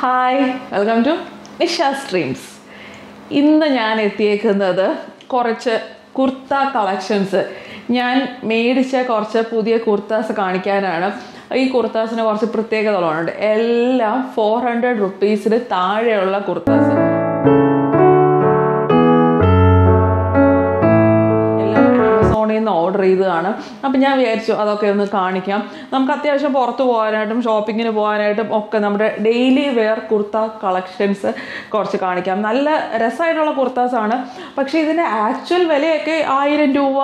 hi welcome to Nisha streams ഇന്ന് ഞാൻ എത്തിയേക്കുന്നത് കുറച്ച് കുർത്ത കളക്ഷൻസ് ഞാൻ മേടിച്ച കുറച്ച് പുതിയ കുർത്താസ് കാണിക്കാനാണ് ഈ കുർത്താസിന് കുറച്ച് പ്രത്യേകതകളുണ്ട് എല്ലാം ഫോർ ഹൺഡ്രഡ് റുപ്പീസിന് താഴെയുള്ള കുർത്താസ് എല്ലാം ആമസോണിൽ നിന്ന് ഓർഡർ ചെയ്തതാണ് അപ്പം ഞാൻ വിചാരിച്ചു അതൊക്കെ ഒന്ന് കാണിക്കാം നമുക്ക് അത്യാവശ്യം പുറത്ത് പോകാനായിട്ടും ഷോപ്പിങ്ങിന് പോകാനായിട്ടും ഒക്കെ നമ്മുടെ ഡെയിലി വെയർ കുർത്ത കളക്ഷൻസ് കുറച്ച് കാണിക്കാം നല്ല രസമായിട്ടുള്ള കുർത്താസാണ് പക്ഷേ ഇതിൻ്റെ ആക്ച്വൽ വിലയൊക്കെ ആയിരം രൂപ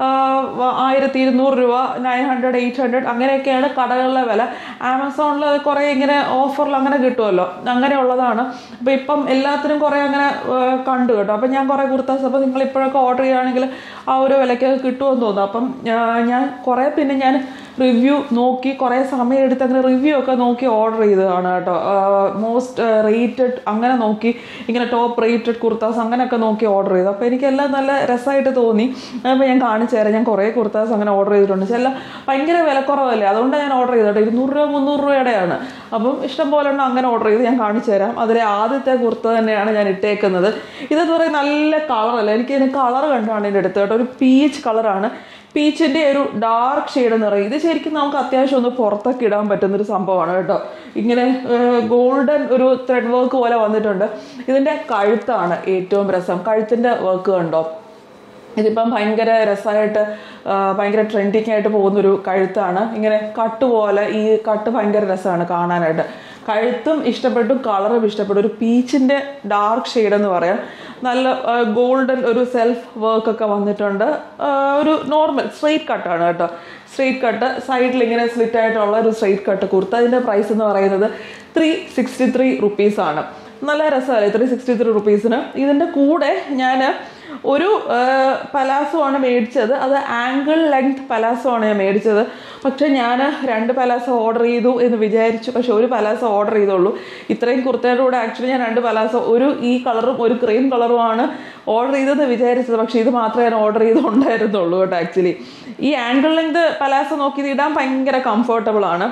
ആയിരത്തി ഇരുന്നൂറ് രൂപ നയൻ ഹൺഡ്രഡ് എയ്റ്റ് ഹൺഡ്രഡ് അങ്ങനെയൊക്കെയാണ് കടകളിലെ വില ആമസോണിൽ അത് കുറേ ഇങ്ങനെ ഓഫറിൽ അങ്ങനെ കിട്ടുമല്ലോ അങ്ങനെയുള്ളതാണ് അപ്പോൾ ഇപ്പം എല്ലാത്തിനും കുറേ അങ്ങനെ ആ, കണ്ടു കേട്ടോ അപ്പം ഞാൻ കുറേ കുർത്താസ് അപ്പോൾ നിങ്ങൾ ഇപ്പോഴൊക്കെ ഓർഡർ ചെയ്യുകയാണെങ്കിൽ ആ ഒരു വിലയ്ക്ക് കിട്ടുമെന്ന് തോന്നുന്നു അപ്പം ആ, ഞാൻ കുറേ പിന്നെ ഞാൻ റിവ്യൂ നോക്കി കുറേ സമയം എടുത്ത് അങ്ങനെ റിവ്യൂ ഒക്കെ നോക്കി ഓർഡർ ചെയ്തതാണ് കേട്ടോ മോസ്റ്റ് റേറ്റഡ് അങ്ങനെ നോക്കി ഇങ്ങനെ ടോപ്പ് റേറ്റഡ് കുർത്താസ് അങ്ങനെയൊക്കെ നോക്കി ഓർഡർ ചെയ്തു അപ്പോൾ എനിക്കെല്ലാം നല്ല രസമായിട്ട് തോന്നി അപ്പോൾ ഞാൻ കാണിച്ചു തരാം ഞാൻ കുറേ കുർത്താസ് അങ്ങനെ ഓർഡർ ചെയ്തിട്ടുണ്ട് ചില ഭയങ്കര വിലക്കുറവല്ലേ അതുകൊണ്ടാണ് ഞാൻ ഓർഡർ ചെയ്തത് കേട്ടോ ഇരുന്നൂറ് രൂപ മുന്നൂറ് രൂപയുടെയാണ് അപ്പം ഇഷ്ടം പോലെ ഉണ്ട് അങ്ങനെ ഓർഡർ ചെയ്ത് ഞാൻ കാണിച്ചു തരാം അതിലെ ആദ്യത്തെ കുർത്ത തന്നെയാണ് ഞാൻ ഇട്ടേക്കുന്നത് ഇതെന്ന് പറയുന്നത് നല്ല കളറല്ല എനിക്ക് ഇതിന് കളർ കണ്ടാണ് എൻ്റെ അടുത്ത് കേട്ടോ ഒരു പീച്ച് കളറാണ് പീച്ചിൻ്റെ ഒരു ഡാർക്ക് ഷെയ്ഡ് എന്ന് പറയും ഇത് ശരിക്കും നമുക്ക് അത്യാവശ്യം ഒന്ന് പുറത്തൊക്കെ ഇടാൻ പറ്റുന്നൊരു സംഭവമാണ് കേട്ടോ ഇങ്ങനെ ഗോൾഡൻ ഒരു ത്രെഡ് വർക്ക് പോലെ വന്നിട്ടുണ്ട് ഇതിൻ്റെ കഴുത്താണ് ഏറ്റവും രസം കഴുത്തിൻ്റെ വർക്ക് കണ്ടോ ഇതിപ്പം ഭയങ്കര രസമായിട്ട് ആ, ഭയങ്കര ട്രെൻഡിങ് ആയിട്ട് പോകുന്നൊരു കഴുത്താണ് ഇങ്ങനെ കട്ട് പോലെ ഈ കട്ട് ഭയങ്കര രസമാണ് കാണാനായിട്ട് കഴുത്തും ഇഷ്ടപ്പെട്ടു കളറും ഇഷ്ടപ്പെട്ടു ഒരു പീച്ചിൻ്റെ ഡാർക്ക് ഷെയ്ഡ് എന്ന് പറയാം നല്ല ഗോൾഡൻ ഒരു സെൽഫ് വർക്ക് ഒക്കെ വന്നിട്ടുണ്ട് ആ, ഒരു നോർമൽ സ്ട്രെയിറ്റ് കട്ടാണ് കേട്ടോ സ്ട്രെയിറ്റ് കട്ട് സൈഡിൽ ഇങ്ങനെ സ്ലിറ്റ് ആയിട്ടുള്ള ഒരു സ്ട്രെയിറ്റ് കട്ട് കുർത്ത അതിൻ്റെ പ്രൈസ് എന്ന് പറയുന്നത് ത്രീ സിക്സ്റ്റി ത്രീ റുപ്പീസാണ് നല്ല രസമല്ലേ ത്രീ സിക്സ്റ്റി ത്രീ റുപ്പീസിന് ഇതിൻ്റെ കൂടെ ഞാൻ ഒരു പലാസോ ആണ് മേടിച്ചത് അത് ആംഗിൾ ലെങ്ത് പലാസോ ആണ് ഞാൻ മേടിച്ചത് പക്ഷേ ഞാൻ രണ്ട് പലാസോ ഓർഡർ ചെയ്തു എന്ന് വിചാരിച്ചു പക്ഷെ ഒരു പലാസോ ഓർഡർ ചെയ്തുള്ളൂ ഇത്രയും കുർത്തയുടെ കൂടെ ആക്ച്വലി ഞാൻ രണ്ട് പലാസോ ഒരു ഈ കളറും ഒരു ക്രീം കളറുമാണ് ഓർഡർ ചെയ്തതെന്ന് വിചാരിച്ചത് പക്ഷേ ഇത് മാത്രമേ ഞാൻ ഓർഡർ ചെയ്തുണ്ടായിരുന്നുള്ളൂ കേട്ടോ ആക്ച്വലി ഈ ആംഗിൾ ലെങ്ത് പലാസോ നോക്കി ഇത് ഇടാൻ ഭയങ്കര കംഫർട്ടബിൾ ആണ്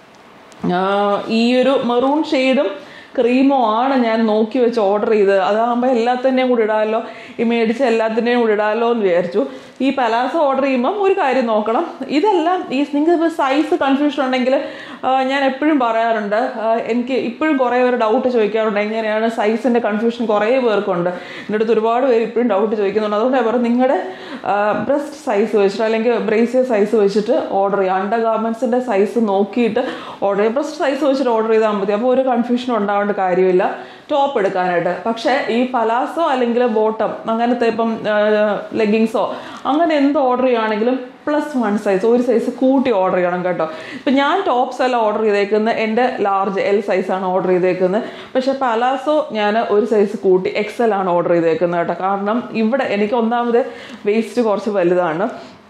ആഹ് ഈ ഒരു മെറൂൺ ഷെയ്ഡും ക്രീമോ ആണ് ഞാൻ നോക്കി വെച്ച് ഓർഡർ ചെയ്തത് അതാകുമ്പോൾ എല്ലാത്തിൻ്റെയും കൂടി ഇടാമല്ലോ ഈ മേടിച്ച എല്ലാത്തിൻ്റെയും കൂടി ഇടാമല്ലോ എന്ന് വിചാരിച്ചു ഈ പലാസോ ഓർഡർ ചെയ്യുമ്പം ഒരു കാര്യം നോക്കണം ഇതെല്ലാം ഈ നിങ്ങൾക്ക് ഇപ്പോൾ സൈസ് കൺഫ്യൂഷൻ ഉണ്ടെങ്കിൽ ആഹ് ഞാൻ എപ്പോഴും പറയാറുണ്ട് ആഹ് എനിക്ക് ഇപ്പോഴും കുറേ പേർ ഡൗട്ട് ചോദിക്കാറുണ്ട് എങ്ങനെയാണ് സൈസിൻ്റെ കൺഫ്യൂഷൻ കുറേ പേർക്കുണ്ട് എൻ്റെ അടുത്ത് ഒരുപാട് പേര് ഇപ്പോഴും ഡൗട്ട് ചോദിക്കുന്നുണ്ട് അതുകൊണ്ട് ഞാൻ പറഞ്ഞു നിങ്ങളുടെ ബ്രസ്റ്റ് സൈസ് വെച്ചിട്ട് അല്ലെങ്കിൽ ബ്രേസിയർ സൈസ് വെച്ചിട്ട് ഓർഡർ ചെയ്യുക അണ്ടർ ഗാർമെൻസിൻ്റെ സൈസ് നോക്കിയിട്ട് ഓർഡർ ചെയ്യുക ബ്രസ്റ്റ് സൈസ് വെച്ചിട്ട് ഓർഡർ ചെയ്താൽ മതി അപ്പോൾ ഒരു കൺഫ്യൂഷൻ ഉണ്ടാവേണ്ട കാര്യമില്ല ടോപ്പ് എടുക്കാനായിട്ട് പക്ഷേ ഈ പലാസോ അല്ലെങ്കിൽ ബോട്ടം അങ്ങനത്തെ ഇപ്പം ലെഗിങ്സോ അങ്ങനെ എന്ത് ഓർഡർ ചെയ്യുകയാണെങ്കിലും പ്ലസ് വൺ സൈസ് ഒരു സൈസ് കൂട്ടി ഓർഡർ ചെയ്യണം കേട്ടോ ഇപ്പം ഞാൻ ടോപ്സ് എല്ലാം ഓർഡർ ചെയ്തേക്കുന്നത് എൻ്റെ ലാർജ് എൽ സൈസാണ് ഓർഡർ ചെയ്തേക്കുന്നത് പക്ഷേ പലാസോ ഞാൻ ഒരു സൈസ് കൂട്ടി എക്സൽ ആണ് ഓർഡർ ചെയ്തേക്കുന്നത് കേട്ടോ കാരണം ഇവിടെ എനിക്ക് ഒന്നാമത് വേസ്റ്റ് കുറച്ച് വലുതാണ്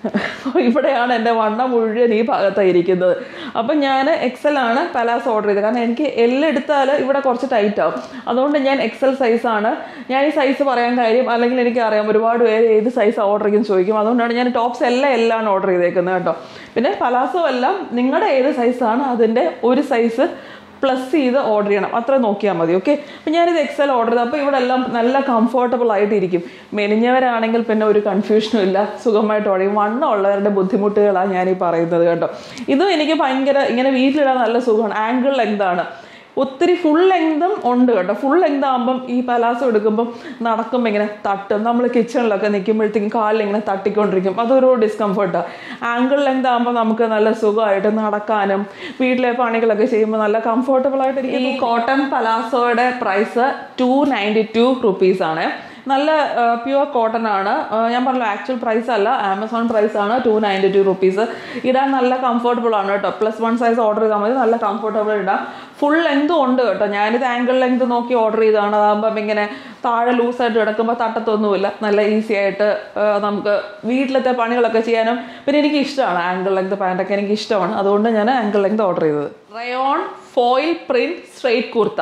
ഇവിടെയാണ് എൻ്റെ വണ്ണം മുഴുവൻ ഈ ഭാഗത്താണ് ഇരിക്കുന്നത് അപ്പം ഞാൻ എക്സൽ ആണ് പലാസ് ഓർഡർ ചെയ്തത് കാരണം എനിക്ക് എൽ എടുത്താൽ ഇവിടെ കുറച്ച് ടൈറ്റ് ആവും അതുകൊണ്ട് ഞാൻ എക്സൽ സൈസാണ് ഞാൻ ഈ സൈസ് പറയാൻ കാര്യം അല്ലെങ്കിൽ എനിക്കറിയാം ഒരുപാട് പേര് ഏത് സൈസ് ഓർഡർ ചെയ്യും ചോദിക്കും അതുകൊണ്ടാണ് ഞാൻ ടോപ്സ് എല്ലാം എല്ലാം ഓർഡർ ചെയ്തേക്കുന്നത് കേട്ടോ പിന്നെ പലാസോ എല്ലാം നിങ്ങളുടെ ഏത് സൈസാണ് അതിൻ്റെ ഒരു സൈസ് പ്ലസ് ചെയ്ത് ഓർഡർ ചെയ്യണം അത്ര നോക്കിയാൽ മതി ഓക്കെ അപ്പം ഞാനിത് എക്സൽ ഓർഡർ ചെയ്ത് അപ്പോൾ ഇവിടെ എല്ലാം നല്ല കംഫർട്ടബിൾ ആയിട്ടിരിക്കും മെനിഞ്ഞവരാണെങ്കിൽ പിന്നെ ഒരു കൺഫ്യൂഷനും ഇല്ല സുഖമായിട്ട് ഓർഡർ ചെയ്യും വണ്ണം ഉള്ളവരുടെ ബുദ്ധിമുട്ടുകളാണ് ഞാൻ ഈ പറയുന്നത് കേട്ടോ ഇതും എനിക്ക് ഭയങ്കര ഇങ്ങനെ വീട്ടിലിടാൻ നല്ല സുഖമാണ് ആംഗിൾ ലെങ്താണ് ഒത്തിരി ഫുൾ ലെങ്തും ഉണ്ട് കേട്ടോ ഫുൾ ലെങ്ത് ആകുമ്പം ഈ പലാസോ എടുക്കുമ്പം നടക്കുമ്പോൾ ഇങ്ങനെ തട്ടും നമ്മൾ കിച്ചണിലൊക്കെ നിൽക്കുമ്പോഴത്തേക്കും കാലിൽ ഇങ്ങനെ തട്ടിക്കൊണ്ടിരിക്കും അതൊരു ഡിസ്കംഫർട്ടാണ് ആംഗിൾ ലെങ്ത് ആകുമ്പോൾ നമുക്ക് നല്ല സുഖമായിട്ട് നടക്കാനും വീട്ടിലെ പണികളൊക്കെ ചെയ്യുമ്പോൾ നല്ല കംഫർട്ടബിൾ ആയിട്ട് ഈ കോട്ടൺ പലാസോയുടെ പ്രൈസ് ടു നയൻറ്റി ടു റുപ്പീസാണ് നല്ല പ്യുവർ കോട്ടൺ ആണ് ആ, ഞാൻ പറഞ്ഞല്ലോ ആക്ച്വൽ പ്രൈസ് അല്ല ആമസോൺ പ്രൈസ് ആണ് ടു നയൻറ്റി ടു റുപ്പീസ് ഇടാൻ നല്ല കംഫർട്ടബിൾ ആണ് കേട്ടോ പ്ലസ് വൺ സൈസ് ഓർഡർ ചെയ്താൽ മതി നല്ല കംഫർട്ടബിൾ ഇടാം ഫുൾ ലെങ്തും ഉണ്ട് കേട്ടോ ഞാനിത് ആംഗിൾ ലെങ്ത് നോക്കി ഓർഡർ ചെയ്തതാണ് അതാകുമ്പം ഇങ്ങനെ താഴെ ലൂസായിട്ട് കിടക്കുമ്പോൾ തട്ടത്തൊന്നുമില്ല നല്ല ഈസി ആയിട്ട് ആ, നമുക്ക് വീട്ടിലത്തെ പണികളൊക്കെ ചെയ്യാനും പിന്നെ എനിക്ക് ഇഷ്ടമാണ് ആംഗിൾ ലെങ്ത് പാൻറ്റൊക്കെ എനിക്ക് ഇഷ്ടമാണ് അതുകൊണ്ട് ഞാൻ ആംഗിൾ ലെങ്ത് ഓർഡർ ചെയ്തത് rayon foil print straight kurta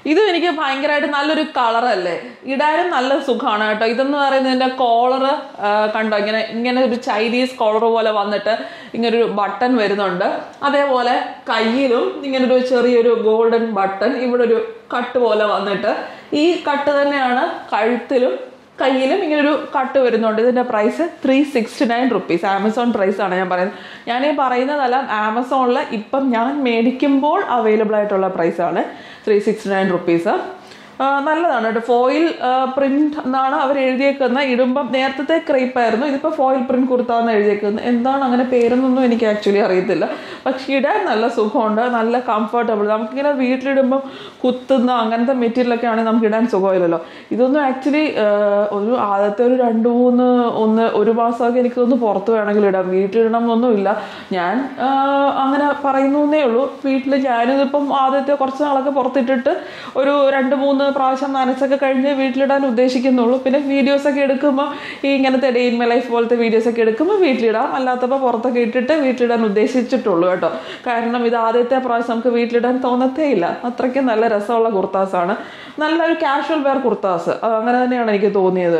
ഇത് എനിക്ക് ഭയങ്കരമായിട്ട് നല്ലൊരു കളറല്ലേ ഇടാനും നല്ല സുഖമാണ് കേട്ടോ ഇതെന്ന് പറയുന്നതിന്റെ കോളർ കണ്ടോ ഇങ്ങനെ ഇങ്ങനെ ഒരു ചൈനീസ് കോളർ പോലെ വന്നിട്ട് ഇങ്ങനെ ഒരു ബട്ടൺ വരുന്നുണ്ട് അതേപോലെ കയ്യിലും ഇങ്ങനെ ഒരു ചെറിയൊരു ഗോൾഡൻ ബട്ടൺ ഇവിടെ ഒരു കട്ട് പോലെ വന്നിട്ട് ഈ കട്ട് തന്നെയാണ് കഴുത്തിലും കയ്യിലും ഇങ്ങനെ ഒരു കട്ട് വരുന്നുണ്ട് ഇതിന്റെ price three sixty nine rupees Amazon price ആണ് ഞാൻ പറയുന്നത് ഞാൻ ഈ പറയുന്നതല്ല ആമസോണിൽ ഇപ്പം ഞാൻ മേടിക്കുമ്പോൾ അവൈലബിൾ ആയിട്ടുള്ള പ്രൈസാണ് ത്രീ സിക്സ്റ്റി നയൻ റുപ്പീസ് നല്ലതാണ് കേട്ടോ ഫോയിൽ പ്രിന്റ് എന്നാണ് അവർ എഴുതിയേക്കുന്നത് ഇടുമ്പം നേരത്തെ ക്രേപ്പ് ആയിരുന്നു ഇതിപ്പോൾ ഫോയിൽ പ്രിന്റ് കുർത്താന്ന് എഴുതിയേക്കുന്നത് എന്താണ് അങ്ങനെ പേരെന്നൊന്നും എനിക്ക് ആക്ച്വലി അറിയത്തില്ല പക്ഷെ ഇടാൻ നല്ല സുഖമുണ്ട് നല്ല കംഫർട്ടബിൾ നമുക്കിങ്ങനെ വീട്ടിലിടുമ്പം കുത്തുന്ന അങ്ങനത്തെ മെറ്റീരിയലൊക്കെ ആണെങ്കിൽ നമുക്ക് ഇടാൻ സുഖമില്ലല്ലോ ഇതൊന്നും ആക്ച്വലി ഒരു ആദ്യത്തെ ഒരു രണ്ട് മൂന്ന് ഒന്ന് ഒരു മാസമൊക്കെ എനിക്ക് തോന്നുന്നു പുറത്ത് വേണമെങ്കിൽ ഇടാം വീട്ടിലിടണം എന്നൊന്നുമില്ല ഞാൻ ആ, അങ്ങനെ പറയുന്നേ ഉള്ളൂ വീട്ടിൽ ഞാനിതിപ്പം ആദ്യത്തെ കുറച്ച് നാളൊക്കെ പുറത്തിട്ടിട്ട് ഒരു രണ്ട് മൂന്ന് പ്രാവശ്യം നനച്ചൊക്കെ കഴിഞ്ഞ് വീട്ടിലിടാൻ ഉദ്ദേശിക്കുന്നുള്ളൂ പിന്നെ വീഡിയോസൊക്കെ എടുക്കുമ്പോൾ ഈ ഇങ്ങനത്തെ ഡേ ഇൻ മൈ ലൈഫ് പോലത്തെ വീഡിയോസൊക്കെ എടുക്കുമ്പോൾ വീട്ടിലിടാം അല്ലാത്തപ്പോൾ പുറത്തൊക്കെ ഇട്ടിട്ട് വീട്ടിലിടാൻ ഉദ്ദേശിച്ചിട്ടുള്ളൂ കേട്ടോ കാരണം ഇത് ആദ്യത്തെ പ്രാവശ്യം നമുക്ക് വീട്ടിലിടാൻ തോന്നത്തേ ഇല്ല അത്രയ്ക്ക് നല്ല രസമുള്ള കുർത്താസാണ് നല്ലൊരു കാഷ്വൽ വെയർ കുർത്താസ് അത് അങ്ങനെ തന്നെയാണ് എനിക്ക് തോന്നിയത്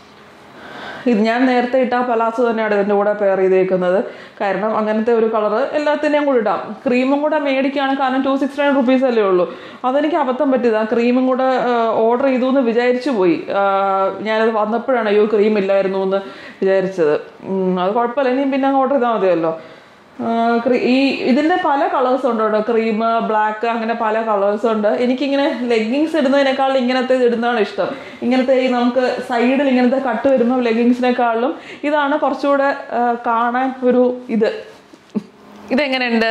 ഇത് ഞാൻ നേരത്തെ ഇട്ട പലാസോ തന്നെയാണ് ഇതിൻ്റെ കൂടെ പെയർ ചെയ്തേക്കുന്നത് കാരണം അങ്ങനത്തെ ഒരു കളറ് എല്ലാത്തിനെയും കൂടെ ഇടാം ക്രീമും കൂടെ മേടിക്കുകയാണ് കാരണം ടു സിക്സ് നയൻ റുപ്പീസ് അല്ലേ ഉള്ളൂ അതെനിക്ക് അബദ്ധം പറ്റിയത് ആ ക്രീമും കൂടെ ഓർഡർ ചെയ്തു എന്ന് വിചാരിച്ചു പോയി ആ, ഞാനത് വന്നപ്പോഴാണ് അയ്യോ ക്രീം ഇല്ലായിരുന്നു എന്ന് വിചാരിച്ചത് ഉം, അത് കുഴപ്പമില്ല ഇനിയും പിന്നെ ഓർഡർ ചെയ്താൽ മതിയല്ലോ ആ, ക്രീ- ഈ ഇതിന്റെ പല കളേഴ്സ് ഉണ്ട് കേട്ടോ ക്രീം ബ്ലാക്ക് അങ്ങനെ പല കളേഴ്സ് ഉണ്ട് എനിക്കിങ്ങനെ ലെഗിങ്സ് ഇടുന്നതിനേക്കാൾ ഇങ്ങനത്തെ ഇടുന്നതാണ് ഇഷ്ടം ഇങ്ങനത്തെ ഈ നമുക്ക് സൈഡിൽ ഇങ്ങനത്തെ കട്ട് വരുമ്പോൾ ലെഗിങ്സിനേക്കാളും ഇതാണ് കുറച്ചുകൂടെ ആ, കാണാൻ ഒരു ഇത് ഇതെങ്ങനെയുണ്ട്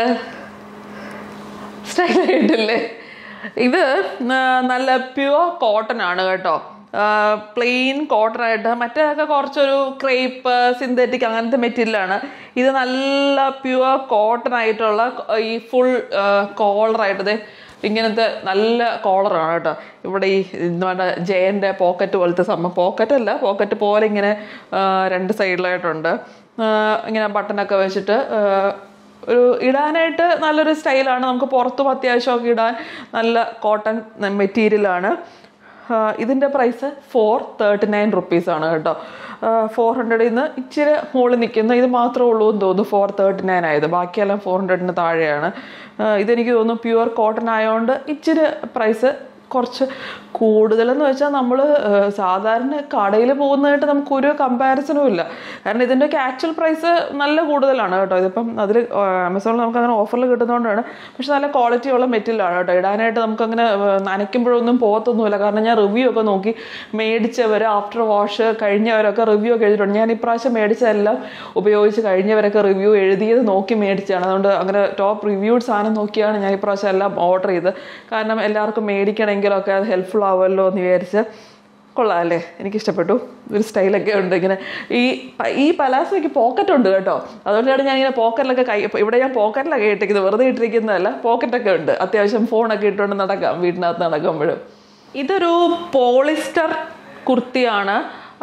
സ്റ്റൈലായിട്ടില്ലേ ഇത് ആ, നല്ല പ്യുവർ കോട്ടൺ ആണ് കേട്ടോ പ്ലെയിൻ കോട്ടൺ ആയിട്ട് മറ്റേതൊക്കെ കുറച്ചൊരു ക്രേപ്പ് സിന്തറ്റിക് അങ്ങനത്തെ മെറ്റീരിയലാണ് ഇത് നല്ല പ്യുവർ കോട്ടൺ ആയിട്ടുള്ള ഈ ഫുൾ കോളറായിട്ട് ദേ ഇങ്ങനത്തെ നല്ല കോളറാണ് കേട്ടോ ഇവിടെ ഈ നമ്മുടെ ജയൻ്റെ പോക്കറ്റ് പോലത്തെ സംഭവം പോക്കറ്റ് അല്ല പോക്കറ്റ് പോലെ ഇങ്ങനെ ആ, രണ്ട് സൈഡിലായിട്ടുണ്ട് ആ, ഇങ്ങനെ ബട്ടണൊക്കെ വെച്ചിട്ട് ആ, ഒരു ഇടാനായിട്ട് നല്ലൊരു സ്റ്റൈലാണ് നമുക്ക് പുറത്തും അത്യാവശ്യമൊക്കെ ഇടാൻ നല്ല കോട്ടൺ മെറ്റീരിയലാണ് ഇതിൻ്റെ പ്രൈസ് ഫോർ തേർട്ടി നയൻ റുപ്പീസാണ് കേട്ടോ ഫോർ ഹൺഡ്രഡിൽ നിന്ന് ഇച്ചിരി മുകളിൽ നിൽക്കുന്ന ഇത് മാത്രമേ ഉള്ളൂ എന്ന് തോന്നുന്നു ഫോർ തേർട്ടി നയൻ ആയത് ബാക്കിയെല്ലാം ഫോർ ഹൺഡ്രഡിന് താഴെയാണ് ആ, ഇതെനിക്ക് തോന്നുന്നു പ്യുവർ കോട്ടൺ ആയതുകൊണ്ട് ഇച്ചിരി പ്രൈസ് കുറച്ച് കൂടുതലെന്ന് വെച്ചാൽ നമ്മൾ സാധാരണ കടയിൽ പോകുന്നതായിട്ട് നമുക്കൊരു കമ്പാരിസണും ഇല്ല കാരണം ഇതിൻ്റെയൊക്കെ ആക്ച്വൽ പ്രൈസ് നല്ല കൂടുതലാണ് കേട്ടോ ഇതിപ്പം അതിൽ ആമസോണിൽ നമുക്ക് അങ്ങനെ ഓഫറിൽ കിട്ടുന്നതുകൊണ്ടാണ് പക്ഷെ നല്ല ക്വാളിറ്റി ഉള്ള മെറ്റീരിയലാണ് കേട്ടോ ഇടാനായിട്ട് നമുക്കങ്ങനെ ഏഹ്, നനയ്ക്കുമ്പോഴൊന്നും പോകത്തൊന്നുമില്ല കാരണം ഞാൻ റിവ്യൂ ഒക്കെ നോക്കി മേടിച്ചവർ ആഫ്റ്റർ വാഷ് കഴിഞ്ഞവരൊക്കെ റിവ്യൂ ഒക്കെ എഴുതിയിട്ടുണ്ട് ഞാൻ ഇപ്രാവശ്യം മേടിച്ചതെല്ലാം ഉപയോഗിച്ച് കഴിഞ്ഞവരൊക്കെ റിവ്യൂ എഴുതിയത് നോക്കി മേടിച്ചാണ് അതുകൊണ്ട് അങ്ങനെ ടോപ്പ് റിവ്യൂഡ് സാധനം നോക്കിയാണ് ഞാൻ ഇപ്രാവശ്യം എല്ലാം ഓർഡർ ചെയ്ത് കാരണം എല്ലാവർക്കും മേടിക്കണമെങ്കിലൊക്കെ അത് ഹെൽപ്ഫുൾ ആവുമല്ലോ എന്ന് വിചാരിച്ച് കൊള്ളാം അല്ലേ എനിക്ക് ഇഷ്ടപ്പെട്ടു ഒരു സ്റ്റൈലൊക്കെ ഉണ്ട് ഇങ്ങനെ ഈ പ- ഈ പലാസോയ്ക്ക് പോക്കറ്റ് ഉണ്ട് കേട്ടോ അതുകൊണ്ടാണ് ഞാൻ ഇങ്ങനെ പോക്കറ്റിലൊക്കെ കൈ ഇപ്പൊ ഇവിടെ ഞാൻ പോക്കറ്റിലൊക്കെ ഇട്ടിരിക്കുന്നത് വെറുതെ ഇട്ടിരിക്കുന്നതല്ല പോക്കറ്റൊക്കെ ഉണ്ട് അത്യാവശ്യം ഫോണൊക്കെ ഇട്ടുകൊണ്ട് നടക്കാം വീട്ടിനകത്ത് നടക്കുമ്പോഴും ഇതൊരു പോളിസ്റ്റർ കുർത്തിയാണ്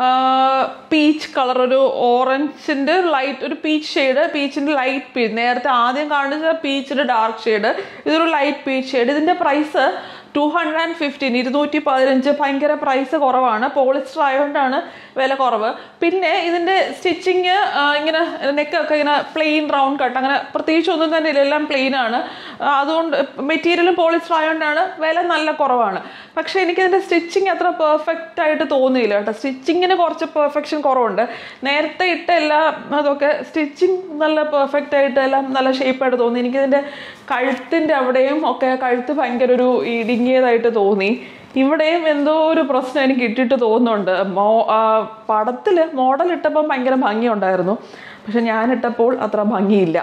പീച്ച് കളർ ഒരു ഓറഞ്ചിന്റെ ലൈറ്റ് ഒരു പീച്ച് ഷെയ്ഡ് പീച്ചിന്റെ ലൈറ്റ് പീച്ച് നേരത്തെ ആദ്യം കാണിച്ച പീച്ചിന്റെ ഡാർക്ക് ഷെയ്ഡ് ഇതൊരു ലൈറ്റ് പീച്ച് ഷെയ്ഡ് ഇതിന്റെ price two hundred and fifteen ഇരുന്നൂറ്റി പതിനഞ്ച് ഭയങ്കര പ്രൈസ് കുറവാണ് പോളിസ്റ്റർ ആയതുകൊണ്ടാണ് വില കുറവ് പിന്നെ ഇതിന്റെ സ്റ്റിച്ചിങ് ഇങ്ങനെ നെക്കൊക്കെ ഇങ്ങനെ പ്ലെയിൻ റൗണ്ട് കട്ട് അങ്ങനെ പ്രത്യേകിച്ച് ഒന്നും തന്നെ ഇല്ല എല്ലാം പ്ലെയിൻ ആണ് ആ, അതുകൊണ്ട് മെറ്റീരിയലും പോളിസ്റ്റർ ആയതുകൊണ്ടാണ് വില നല്ല കുറവാണ് പക്ഷെ എനിക്കിതിന്റെ സ്റ്റിച്ചിങ് അത്ര പെർഫെക്റ്റ് ആയിട്ട് തോന്നിയില്ല കേട്ടോ സ്റ്റിച്ചിങ്ങിന് കുറച്ച് പെർഫെക്ഷൻ കുറവുണ്ട് നേരത്തെ ഇട്ട എല്ലാ അതൊക്കെ സ്റ്റിച്ചിങ് നല്ല പെർഫെക്റ്റ് ആയിട്ട് എല്ലാം നല്ല ഷേപ്പായിട്ട് തോന്നി എനിക്കിതിന്റെ കഴുത്തിന്റെ അവിടെയും ഒക്കെ കഴുത്ത് ഭയങ്കര ഒരു ഇടുങ്ങിയതായിട്ട് തോന്നി ഇവിടെയും എന്തോ ഒരു പ്രശ്നം എനിക്ക് ഇട്ടിട്ട് തോന്നുന്നുണ്ട് മോ ആ, പടത്തില് മോഡൽ ഇട്ടപ്പം ഭയങ്കര ഭംഗിയുണ്ടായിരുന്നു പക്ഷെ ഞാൻ ഇട്ടപ്പോൾ അത്ര ഭംഗിയില്ല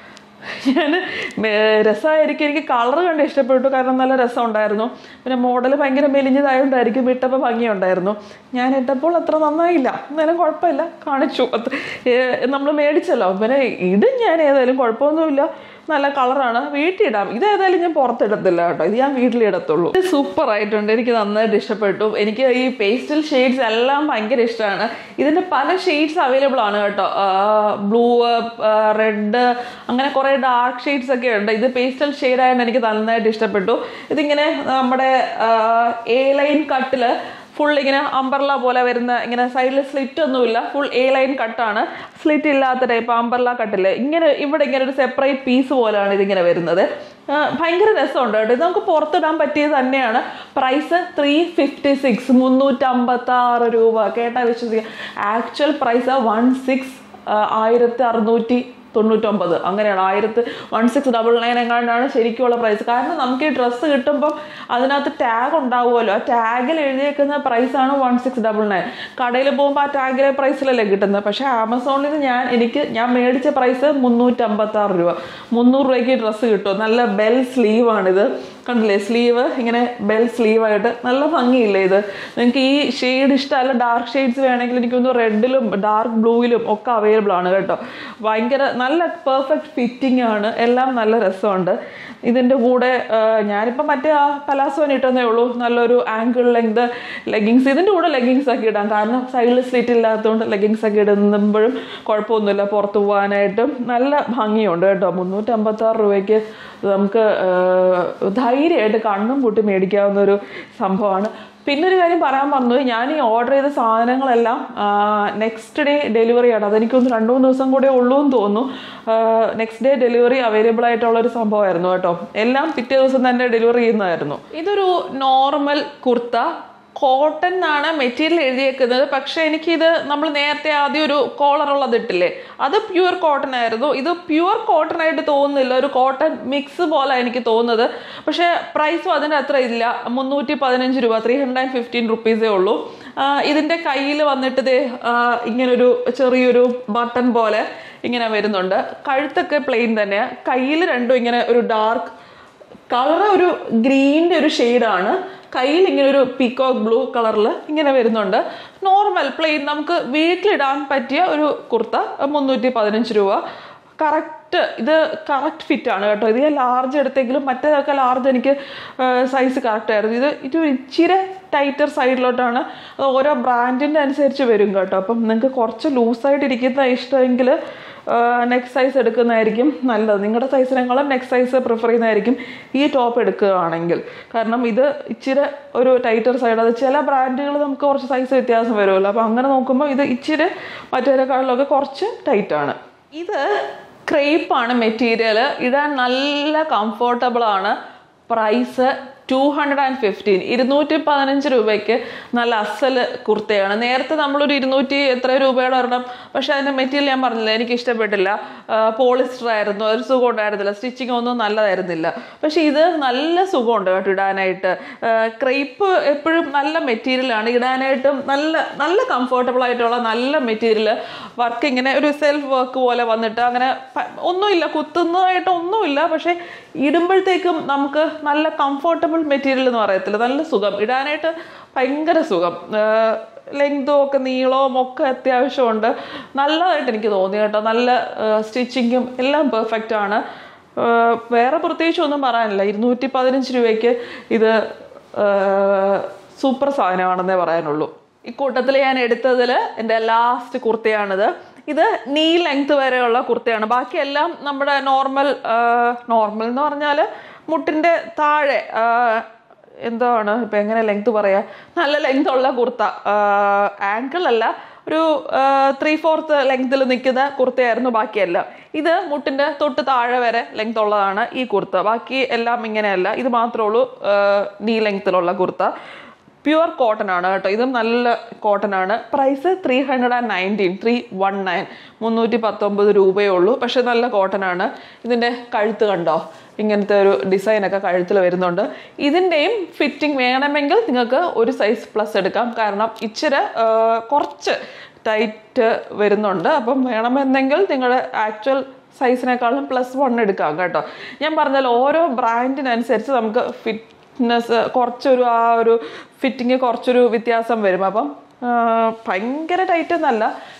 ഞാൻ രസമായിരിക്കും എനിക്ക് കളർ കണ്ട് ഇഷ്ടപ്പെട്ടു കാരണം നല്ല രസമുണ്ടായിരുന്നു പിന്നെ മോഡൽ ഭയങ്കര മെലിഞ്ഞതായതുകൊണ്ടായിരിക്കും ഇട്ടപ്പോൾ ഭംഗിയുണ്ടായിരുന്നു ഞാൻ ഇട്ടപ്പോൾ അത്ര നന്നായില്ല എന്നാലും കുഴപ്പമില്ല കാണിച്ചു അത്ര നമ്മൾ മേടിച്ചല്ലോ പിന്നെ ഇടും ഞാൻ ഏതായാലും കുഴപ്പമൊന്നുമില്ല നല്ല കളറാണ് വീട്ടിൽ ഇടാം ഇത് ഏതായാലും ഞാൻ പുറത്തിടത്തില്ല കേട്ടോ ഇത് ഞാൻ വീട്ടിലിടത്തുള്ളൂ ഇത് സൂപ്പർ ആയിട്ടുണ്ട് എനിക്ക് നന്നായിട്ട് ഇഷ്ടപ്പെട്ടു എനിക്ക് ഈ പേസ്റ്റൽ ഷെയ്ഡ്സ് എല്ലാം ഭയങ്കര ഇഷ്ടമാണ് ഇതിന്റെ പല ഷെയ്ഡ്സ് അവൈലബിൾ ആണ് കേട്ടോ ബ്ലൂ റെഡ് അങ്ങനെ കുറെ ഡാർക്ക് ഷെയ്ഡ്സ് ഒക്കെ ഉണ്ട് ഇത് പേസ്റ്റൽ ഷെയ്ഡ് ആയതുകൊണ്ട് എനിക്ക് നന്നായിട്ട് ഇഷ്ടപ്പെട്ടു ഇതിങ്ങനെ നമ്മുടെ എ ലൈൻ കട്ടില് ഫുൾ ഇങ്ങനെ അമ്പർല പോലെ വരുന്ന ഇങ്ങനെ സൈഡിൽ സ്ലിറ്റ് ഒന്നുമില്ല ഫുൾ എ ലൈൻ കട്ടാണ് സ്ലിറ്റ് ഇല്ലാത്ത ടൈപ്പ് അമ്പർല കട്ടില് ഇങ്ങനെ ഇവിടെ ഇങ്ങനെ ഒരു സെപ്പറേറ്റ് പീസ് പോലെയാണ് ഇതിങ്ങനെ വരുന്നത് ആ, ഭയങ്കര രസമുണ്ട് കേട്ടോ ഇത് നമുക്ക് പുറത്തിടാൻ പറ്റിയത് തന്നെയാണ് പ്രൈസ് ത്രീ ഫിഫ്റ്റി സിക്സ് മുന്നൂറ്റമ്പത്തി ആറ് രൂപ കേട്ടാ വിശ്വസിക്കുക ആക്ച്വൽ പ്രൈസ് വൺ സിക്സ് ആയിരത്തി അറുന്നൂറ്റി തൊണ്ണൂറ്റൊമ്പത് അങ്ങനെയാണ് ആയിരത്തി വൺ സിക്സ് ഡബിൾ നയൻ എങ്ങാണ്ടാണ് ശരിക്കുള്ള പ്രൈസ് കാരണം നമുക്ക് ഈ ഡ്രസ്സ് കിട്ടുമ്പോൾ അതിനകത്ത് ടാഗ് ഉണ്ടാവുമല്ലോ ആ ടാഗിൽ എഴുതിയേക്കുന്ന പ്രൈസാണ് വൺ സിക്സ് ഡബിൾ നയൻ കടയിൽ പോകുമ്പോൾ ആ ടാഗിലെ പ്രൈസിലല്ലേ കിട്ടുന്നത് പക്ഷേ ആമസോണിൽ നിന്ന് ഞാൻ എനിക്ക് ഞാൻ മേടിച്ച പ്രൈസ് മുന്നൂറ്റമ്പത്തി ആറ് രൂപ മുന്നൂറ് രൂപയ്ക്ക് ഡ്രസ്സ് കിട്ടും നല്ല ബെൽ സ്ലീവാണിത് കണ്ടില്ലേ സ്ലീവ് ഇങ്ങനെ ബെൽ സ്ലീവ് ആയിട്ട് നല്ല ഭംഗിയില്ലേ ഇത് നിങ്ങൾക്ക് ഈ ഷെയ്ഡ് ഇഷ്ടമല്ല ഡാർക്ക് ഷെയ്ഡ്സ് വേണമെങ്കിൽ എനിക്കൊന്ന് റെഡിലും ഡാർക്ക് ബ്ലൂയിലും ഒക്കെ അവൈലബിൾ ആണ് കേട്ടോ ഭയങ്കര നല്ല പെർഫെക്റ്റ് ഫിറ്റിംഗ് ആണ് എല്ലാം നല്ല രസമുണ്ട് ഇതിൻ്റെ കൂടെ ആ, ഞാനിപ്പോൾ മറ്റേ ആ പലാസോന് ഇട്ടെന്നേ ഉള്ളൂ നല്ലൊരു ആങ്കിൾ ലെങ്ത് ലെഗിങ്സ് ഇതിൻ്റെ കൂടെ ലെഗിങ്സ് ഒക്കെ ഇടാം കാരണം സൈഡിൽ സ്ലിറ്റ് ഇല്ലാത്തതുകൊണ്ട് ലെഗിങ്സ് ഒക്കെ ഇടുമ്പോഴും കുഴപ്പമൊന്നുമില്ല പുറത്ത് പോകാനായിട്ടും നല്ല ഭംഗിയുണ്ട് കേട്ടോ മുന്നൂറ്റമ്പത്താറ് രൂപയ്ക്ക് നമുക്ക് ആ, ധൈര്യമായിട്ട് കണ്ണും പൂട്ടി മേടിക്കാവുന്ന ഒരു സംഭവമാണ് പിന്നെ ഒരു കാര്യം പറയാൻ പറഞ്ഞു ഞാൻ ഈ ഓർഡർ ചെയ്ത സാധനങ്ങളെല്ലാം നെക്സ്റ്റ് ഡേ ഡെലിവറി ആണ് അതെനിക്കൊന്ന് രണ്ട് മൂന്ന് ദിവസം കൂടെ ഉള്ളൂ എന്ന് തോന്നുന്നു നെക്സ്റ്റ് ഡേ ഡെലിവറി അവൈലബിൾ ആയിട്ടുള്ള ഒരു സംഭവമായിരുന്നു കേട്ടോ എല്ലാം പിറ്റേ ദിവസം തന്നെ ഡെലിവറി ചെയ്യുന്നതായിരുന്നു ഇതൊരു നോർമൽ കുർത്ത കോട്ടൺ എന്നാണ് മെറ്റീരിയൽ എഴുതിയേക്കുന്നത് പക്ഷെ എനിക്കിത് നമ്മൾ നേരത്തെ ആദ്യം ഒരു കോളർ ഉള്ളത് ഇട്ടില്ലേ അത് പ്യുവർ കോട്ടൺ ആയിരുന്നു ഇത് പ്യുവർ കോട്ടൺ ആയിട്ട് തോന്നുന്നില്ല ഒരു കോട്ടൺ മിക്സ് പോലെ എനിക്ക് തോന്നുന്നത് പക്ഷെ പ്രൈസും അതിൻ്റെ അത്ര ഇല്ല മുന്നൂറ്റി പതിനഞ്ച് രൂപ ത്രീ ഹൺഡ്രഡ് ആൻഡ് ഫിഫ്റ്റീൻ റുപ്പീസേ ഉള്ളൂ ആ, ഇതിൻ്റെ കയ്യിൽ വന്നിട്ട് ദേ ആ, ഇങ്ങനൊരു ചെറിയൊരു ബട്ടൺ പോലെ ഇങ്ങനെ വരുന്നുണ്ട് കഴുത്തൊക്കെ പ്ലെയിൻ തന്നെ കയ്യിൽ രണ്ടും ഇങ്ങനെ ഒരു ഡാർക്ക് കളർ ഒരു ഗ്രീനിന്റെ ഒരു ഷെയ്ഡാണ് കയ്യിൽ ഇങ്ങനെ ഒരു പീക്കോക്ക് ബ്ലൂ കളറിൽ ഇങ്ങനെ വരുന്നുണ്ട് നോർമൽ പ്ലെയിൻ നമുക്ക് വീട്ടിലിടാൻ പറ്റിയ ഒരു കുർത്ത മുന്നൂറ്റി പതിനഞ്ച് രൂപ കറക്റ്റ് ഇത് കറക്റ്റ് ഫിറ്റ് ആണ് കേട്ടോ ഇത് ഞാൻ ലാർജ് എടുത്തെങ്കിലും മറ്റേതൊക്കെ ലാർജ് എനിക്ക് സൈസ് കറക്റ്റ് ആയിരുന്നു ഇത് ഇത് ഒരു ഇച്ചിരി ടൈറ്റർ സൈഡിലോട്ടാണ് അത് ഓരോ ബ്രാൻഡിൻ്റെ അനുസരിച്ച് വരും കേട്ടോ അപ്പം നിങ്ങൾക്ക് കുറച്ച് ലൂസായിട്ട് ഇരിക്കുന്ന ഇഷ്ടമെങ്കിൽ നെക്സ്റ്റ് സൈസ് എടുക്കുന്നതായിരിക്കും നല്ലത് നിങ്ങളുടെ സൈസിനേക്കാളും നെക്സ്റ്റ് സൈസ് പ്രിഫർ ചെയ്യുന്നതായിരിക്കും ഈ ടോപ്പ് എടുക്കുകയാണെങ്കിൽ കാരണം ഇത് ഇച്ചിരി ഒരു ടൈറ്റർ സൈഡ് അത് ചില ബ്രാൻഡുകൾ നമുക്ക് കുറച്ച് സൈസ് വ്യത്യാസം വരുമല്ലോ അപ്പോൾ അങ്ങനെ നോക്കുമ്പോൾ ഇത് ഇച്ചിരി മറ്റേതിനെക്കാളിലൊക്കെ കുറച്ച് ടൈറ്റാണ് ഇത് ക്രേപ്പാണ് മെറ്റീരിയൽ ഇടാൻ നല്ല കംഫർട്ടബിൾ ആണ് price two hundred and fifteen ഇരുന്നൂറ്റി പതിനഞ്ച് രൂപയ്ക്ക് നല്ല അസൽ കുർത്തയാണ് നേരത്തെ നമ്മളൊരു ഇരുന്നൂറ്റി എത്ര രൂപയുടെ ഒരെണ്ണം പക്ഷെ അതിൻ്റെ മെറ്റീരിയൽ ഞാൻ പറഞ്ഞില്ല എനിക്ക് ഇഷ്ടപ്പെട്ടില്ല പോളിസ്റ്റർ ആയിരുന്നു ഒരു സുഖം ഉണ്ടായിരുന്നില്ല സ്റ്റിച്ചിങ് ഒന്നും നല്ലതായിരുന്നില്ല പക്ഷെ ഇത് നല്ല സുഖമുണ്ട് കേട്ടോ ഇടാനായിട്ട് ക്രേപ്പ് എപ്പോഴും നല്ല മെറ്റീരിയലാണ് ഇടാനായിട്ടും നല്ല നല്ല കംഫർട്ടബിൾ ആയിട്ടുള്ള നല്ല മെറ്റീരിയൽ വർക്ക് ഇങ്ങനെ ഒരു സെൽഫ് വർക്ക് പോലെ വന്നിട്ട് അങ്ങനെ പ- ഒന്നുമില്ല കുത്തുന്നതായിട്ട് ഒന്നുമില്ല പക്ഷെ ഇടുമ്പോഴത്തേക്കും നമുക്ക് നല്ല കംഫർട്ടബിൾ മെറ്റീരിയൽ എന്ന് പറയത്തില്ല നല്ല സുഖം ഇടാനായിട്ട് ഭയങ്കര സുഖം ലെങ്തും ഒക്കെ നീളവും ഒക്കെ അത്യാവശ്യമുണ്ട് നല്ലതായിട്ട് എനിക്ക് തോന്നി കേട്ടോ നല്ല സ്റ്റിച്ചിങ്ങും എല്ലാം പെർഫെക്റ്റ് ആണ് ആ, വേറെ പ്രത്യേകിച്ച് ഒന്നും പറയാനില്ല ഇരുന്നൂറ്റി പതിനഞ്ച് രൂപയ്ക്ക് ഇത് സൂപ്പർ സാധനമാണെന്നേ പറയാനുള്ളൂ ഈ കൂട്ടത്തിൽ ഞാൻ എടുത്തതിൽ എൻ്റെ ലാസ്റ്റ് കുർത്തയാണിത് ഇത് നീ ലെങ്ത് വരെയുള്ള കുർത്തയാണ് ബാക്കിയെല്ലാം നമ്മുടെ നോർമൽ നോർമൽ എന്ന് പറഞ്ഞാൽ മുട്ടിൻ്റെ താഴെ ആ, എന്താണ് ഇപ്പം എങ്ങനെ ലെങ്ത് പറയാ നല്ല ലെങ്ത് ഉള്ള കുർത്ത ആങ്കിൾ അല്ല ഒരു ത്രീ ഫോർത്ത് ലെങ്തിൽ നിൽക്കുന്ന കുർത്തയായിരുന്നു ബാക്കിയെല്ലാം ഇത് മുട്ടിൻ്റെ തൊട്ട് താഴെ വരെ ലെങ്ത് ഉള്ളതാണ് ഈ കുർത്ത ബാക്കി എല്ലാം ഇങ്ങനെയല്ല ഇത് മാത്രമേ ഉള്ളൂ നീ ലെങ്ത്തിലുള്ള കുർത്ത പ്യുവർ കോട്ടൺ ആണ് കേട്ടോ ഇതും നല്ല കോട്ടൺ ആണ് price three hundred and nineteen three one nine മുന്നൂറ്റി പത്തൊമ്പത് രൂപയേ ഉള്ളൂ പക്ഷെ നല്ല കോട്ടൺ ആണ് ഇതിൻ്റെ കഴുത്ത് കണ്ടോ ഇങ്ങനത്തെ ഒരു ഡിസൈനൊക്കെ കഴുത്തിൽ വരുന്നുണ്ട് ഇതിൻ്റെയും ഫിറ്റിംഗ് വേണമെങ്കിൽ നിങ്ങൾക്ക് ഒരു സൈസ് പ്ലസ് എടുക്കാം കാരണം ഇച്ചിരി ആ, കുറച്ച് ടൈറ്റ് വരുന്നുണ്ട് അപ്പം വേണമെന്നെങ്കിൽ നിങ്ങളുടെ ആക്ച്വൽ സൈസിനേക്കാളും പ്ലസ് വൺ എടുക്കാം കേട്ടോ ഞാൻ പറഞ്ഞാൽ ഓരോ ബ്രാൻഡിനനുസരിച്ച് നമുക്ക് ഫിറ്റ്നസ് കുറച്ചൊരു ആ ഒരു ഫിറ്റിങ് കുറച്ചൊരു വ്യത്യാസം വരും അപ്പം ആ, ഭയങ്കര ടൈറ്റ് എന്നല്ല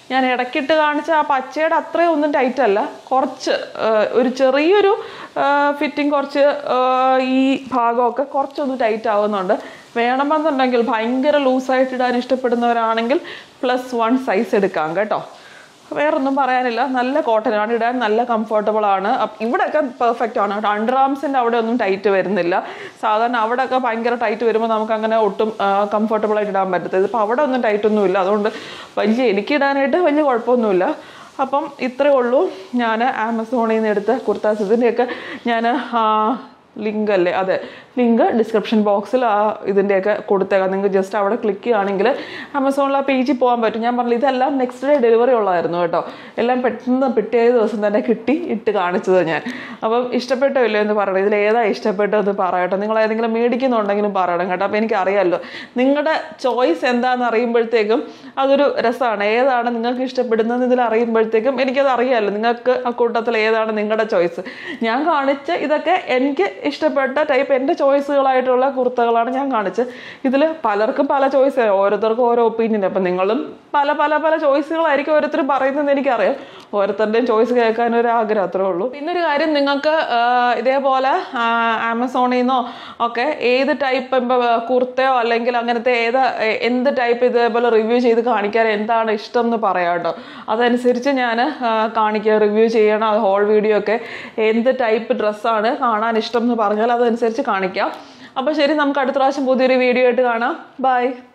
ഞാൻ ഇടയ്ക്കിട്ട് കാണിച്ച ആ പച്ചയുടെ അത്രയും ഒന്നും ടൈറ്റ് അല്ല കുറച്ച് ആ, ഒരു ചെറിയൊരു ഫിറ്റിംഗ് കുറച്ച് ആ, ഈ ഭാഗമൊക്കെ കുറച്ചൊന്ന് ടൈറ്റ് ആവുന്നുണ്ട് വേണമെന്നുണ്ടെങ്കിൽ ഭയങ്കര ലൂസായിട്ട് ഇടാൻ ഇഷ്ടപ്പെടുന്നവരാണെങ്കിൽ പ്ലസ് വൺ സൈസ് എടുക്കാം കേട്ടോ വേറൊന്നും പറയാനില്ല നല്ല കോട്ടൺ ആണ് ഇടാൻ നല്ല കംഫർട്ടബിൾ ആണ് അപ്പ് ഇവിടെയൊക്കെ പെർഫെക്റ്റ് ആണ് കേട്ടോ അണ്ടർ ആംസിൻ്റെ അവിടെ ഒന്നും ടൈറ്റ് വരുന്നില്ല സാധാരണ അവിടെയൊക്കെ ഭയങ്കര ടൈറ്റ് വരുമ്പോൾ നമുക്ക് അങ്ങനെ ഒട്ടും കംഫർട്ടബിൾ ആയിട്ട് ഇടാൻ പറ്റത്തില്ല ഇപ്പോൾ അവിടെ ഒന്നും ടൈറ്റ് ഒന്നുമില്ല അതുകൊണ്ട് വലിയ എനിക്ക് ഇടാനായിട്ട് വലിയ കുഴപ്പമൊന്നുമില്ല അപ്പം ഇത്രയേ ഉള്ളൂ ഞാൻ ആമസോണിൽ നിന്ന് എടുത്ത കുർത്താസ് ഇതിൻ്റെയൊക്കെ ഞാൻ ലിങ്ക് അല്ലേ അതെ ലിങ്ക് ഡിസ്ക്രിപ്ഷൻ ബോക്സിൽ ആ ഇതിൻ്റെയൊക്കെ കൊടുത്തേക്കാം നിങ്ങൾക്ക് ജസ്റ്റ് അവിടെ ക്ലിക്ക് ചെയ്യുകയാണെങ്കിൽ ആമസോണിൽ ആ പേജിൽ പോകാൻ പറ്റും ഞാൻ പറഞ്ഞു ഇതെല്ലാം നെക്സ്റ്റ് ഡേ ഡെലിവറി ഉള്ളതായിരുന്നു കേട്ടോ എല്ലാം പെട്ടെന്ന് പിറ്റേ ദിവസം തന്നെ കിട്ടി ഇട്ട് കാണിച്ചത് ഞാൻ അപ്പം ഇഷ്ടപ്പെട്ടോ ഇല്ലയോ എന്ന് പറയണം ഇതിൽ ഏതാ ഇഷ്ടപ്പെട്ടതെന്ന് പറയട്ടെ നിങ്ങൾ ഏതെങ്കിലും മേടിക്കുന്നുണ്ടെങ്കിലും പറയണം കേട്ടോ അപ്പോൾ എനിക്കറിയാമല്ലോ നിങ്ങളുടെ ചോയ്സ് എന്താണെന്ന് അറിയുമ്പോഴത്തേക്കും അതൊരു രസമാണ് ഏതാണ് നിങ്ങൾക്ക് ഇഷ്ടപ്പെടുന്നത് ഇതിൽ അറിയുമ്പോഴത്തേക്കും എനിക്കത് അറിയാമല്ലോ നിങ്ങൾക്ക് ആ കൂട്ടത്തിൽ ഏതാണ് നിങ്ങളുടെ ചോയ്സ് ഞാൻ കാണിച്ച ഇതൊക്കെ എനിക്ക് ഇഷ്ടപ്പെട്ട ടൈപ്പ് എൻ്റെ ചോയ്സുകളായിട്ടുള്ള കുർത്തകളാണ് ഞാൻ കാണിച്ചത് ഇതിൽ പലർക്കും പല ചോയ്സ് ഓരോരുത്തർക്കും ഓരോ ഒപ്പീനിയൻ അപ്പം നിങ്ങളും പല പല പല ചോയ്സുകളായിരിക്കും ഓരോരുത്തർ പറയുന്നത് എനിക്കറിയാം ഓരോരുത്തരുടെയും ചോയ്സ് കേൾക്കാൻ ഒരു ആഗ്രഹം അത്രേ ഉള്ളൂ പിന്നെ ഒരു കാര്യം നിങ്ങൾക്ക് ആ, ഇതേപോലെ ആ, ആമസോണിൽ നിന്നോ ഒക്കെ ഏത് ടൈപ്പ് കുർത്തയോ അല്ലെങ്കിൽ അങ്ങനത്തെ ഏത് എ- എന്ത് ടൈപ്പ് ഇതേപോലെ റിവ്യൂ ചെയ്ത് കാണിക്കാൻ എന്താണ് ഇഷ്ടം എന്ന് പറയാം കേട്ടോ അതനുസരിച്ച് ഞാൻ കാണിക്കുക റിവ്യൂ ചെയ്യണം അത് ഹോൾ വീഡിയോ ഒക്കെ എന്ത് ടൈപ്പ് ഡ്രസ്സാണ് കാണാൻ ഇഷ്ടം എന്ന് പറഞ്ഞാൽ അതനുസരിച്ച് കാണിക്കാം അപ്പോൾ ശരി നമുക്ക് അടുത്ത പ്രാവശ്യം പുതിയൊരു വീഡിയോ ആയിട്ട് കാണാം ബൈ